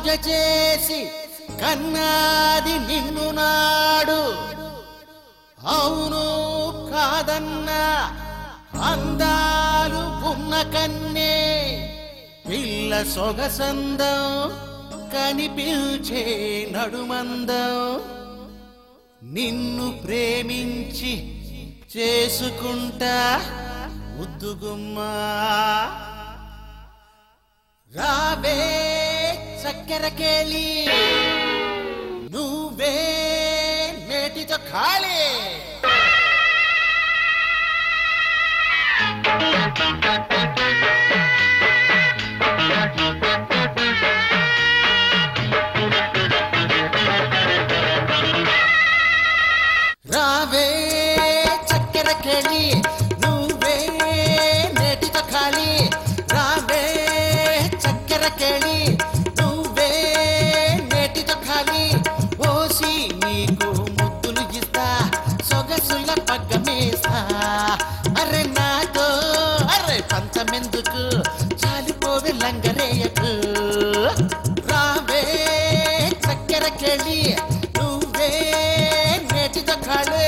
పూజ చేసి కన్నాది నిన్ను నాడు అవును కాదన్నా అందాలు ఉన్న కన్నే పిల్ల సొగసందం కనిపించే నడుమందం నిన్ను ప్రేమించి చేసుకుంటా ముద్దుగుమ్మా రావే చక్కెర కేళి నువ్వే నేటితో ఖాళీ రావే చక్కెర కేళి నువ్వే నేటితో ఖాళీ రావే చక్కెర కేళి నువ్వే నేటితో ఖాళీ ఓసి నీకు ముద్దులు ఇస్తా సొగసుల పగ్గమేస్తా అరే నాతో అరే పంచమెందుకు చాలిపోవే లంగరేయకు రావే చక్కెర కేళి నువ్వే నేటితో ఖాళీ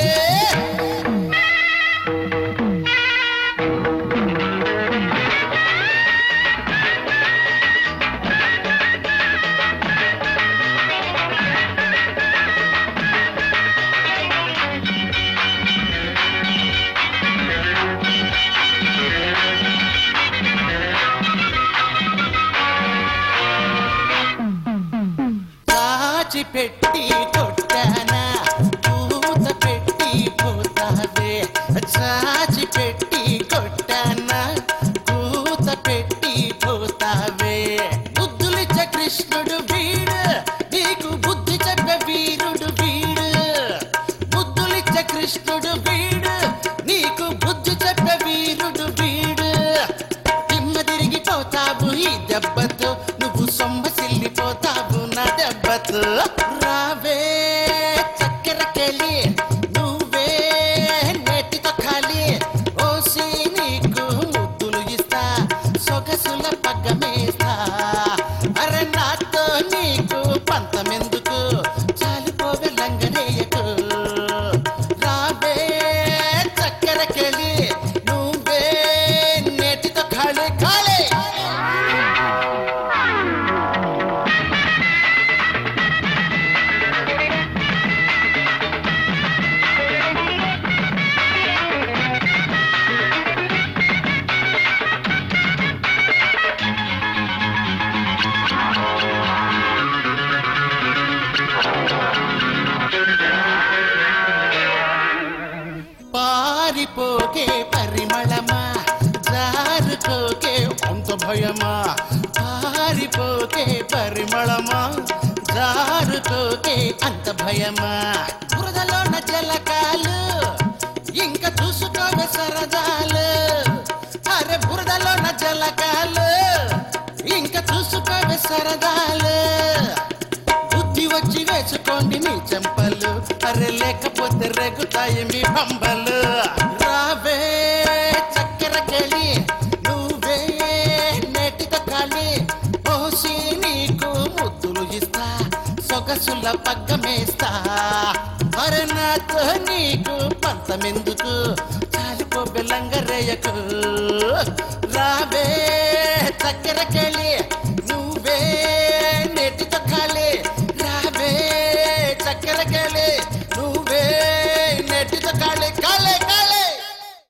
దాచి పెట్టి కొట్టానా పూత పెట్టి పోతావే చాచి పెట్టి కొట్టానా పూత పెట్టి పోతావే బుద్ధులిచ్చ కృష్ణుడు వీడు నీకు బుద్ధి చెప్పే వీరుడు వీడు బుద్ధులిచ్చ కృష్ణుడు వీడు నీకు బుద్ధి చెప్పే వీరుడు వీడు తిమ్మ తిరిగిపోతావు ఈ దెబ్బతో నువ్వు సొమ్మసిల్లిపోతావు నా దెబ్బతో రావే చక్కెర కెలి నువ్వే నెట్టితో ఖాళీ ఓసి నీకు ముద్దులు ఇస్తా సొగసుల పగ్గమేస్తా అరే నాతో నీకు పంతమెందుకు చాలిపోవే లంగరేయకు రావే చక్కెర కెలి నువ్వే నేటితో ఖాళీ ఖాళీ పారిపోకే పరిమళమా జారుకోకే అంత భయమా పారిపోకే పరిమళమా జారుకోకే అంత భయమా బురదలోన జలకాలు ఇంకా చూసుకోవే సరదాలు అరే బురదలోన జలకాలు ఇంకా చూసుకోవే సరదాలు బుద్ధి వచ్చి వేసుకోండి మీ చెంపలు అరే లేకపోతే రేగుతాయి మీ పంబలు రావే చక్కెర కెలి నువ్వే నేటితో ఖాళీ పోసి నీకు ముద్దులు ఇస్తా సొగసుల పగ్గమేస్తా అరే నాతో నీకు పంతమెందుకు చాలిపో బెల్లంగరేయకు రావే